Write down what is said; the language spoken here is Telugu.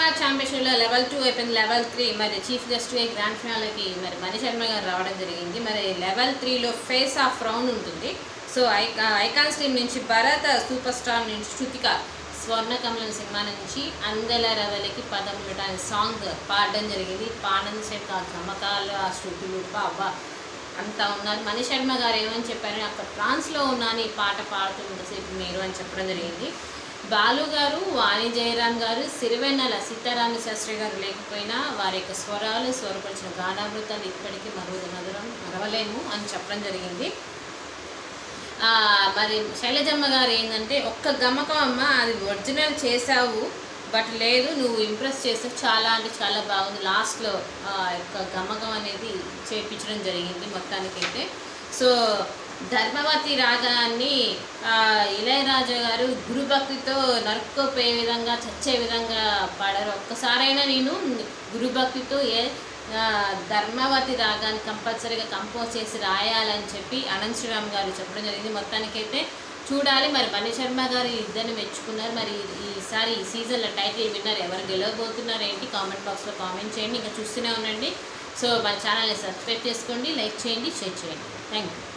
సినిమా ఛాంపియన్షిప్లో లెవెల్ టూ అయిపోయింది లెవెల్ త్రీ మరి చీఫ్ గెస్ట్ గ్రాండ్ ఫినాలకి మరి మణి శర్మ గారు రావడం జరిగింది మరి లెవెల్ త్రీలో ఫేస్ ఆఫ్ రౌండ్ ఉంటుంది సో ఐకా ఐకాన్స్ టీం నుంచి భరత్ సూపర్ స్టార్ నుంచి శృతిక స్వర్ణకమలం సినిమా నుంచి అందల రవలికి పదములట అనే సాంగ్ పాడడం జరిగింది పాడడం సేపు ఆ గమకాలు ఆ శృతులు బాబా అంతా ఉన్నారు మణి శర్మ గారు ఏమని చెప్పారు అక్కడ ట్రాన్స్లో ఉన్నాను ఈ పాట పాడుతున్నంతసేపు మీరు అని చెప్పడం జరిగింది బాలు గారు వాణి జయరాం గారు సిరివెన్నెల సీతారామ శాస్త్రి గారు లేకపోయినా వారి యొక్క స్వరాలు స్వరపరిచిన గానామృతాలు ఇప్పటికీ మరో మధురం మరవలేము అని చెప్పడం జరిగింది ఆ, మరి శైలజమ్మ గారు ఏంటంటే ఒక్క గమకం అమ్మ అది ఒరిజినల్ చేసావు బట్ లేదు నువ్వు ఇంప్రెస్ చేసావు చాలా అంటే చాలా బాగుంది లాస్ట్లో ఆ యొక్క గమకం అనేది చేపించడం జరిగింది మొత్తానికైతే సో ధర్మవతి రాగాన్ని ఆ, ఇళయరాజా గారు గురుభక్తితో నరుక్కోపోయే విధంగా చచ్చే విధంగా పాడారు ఒక్కసారైనా నేను గురుభక్తితో ఏ ఆ, ధర్మవతి రాగాన్ని కంపల్సరీగా కంపోజ్ చేసి రాయాలని చెప్పి అనంత్ శ్రీరామ్ గారు చెప్పడం జరిగింది మొత్తానికైతే చూడాలి మరి మణి శర్మ గారు ఇద్దరిని మెచ్చుకున్నారు మరి ఈ- ఈసారి ఈ సీజన్లో టైటిల్ విన్నర్ ఎవరు గెలవబోతున్నారు ఏంటి కామెంట్ బాక్స్లో కామెంట్ చేయండి ఇంకా చూస్తూనే ఉండండి సో మన ఛానల్ని సబ్స్క్రైబ్ చేసుకోండి లైక్ చేయండి షేర్ చేయండి థ్యాంక్ యూ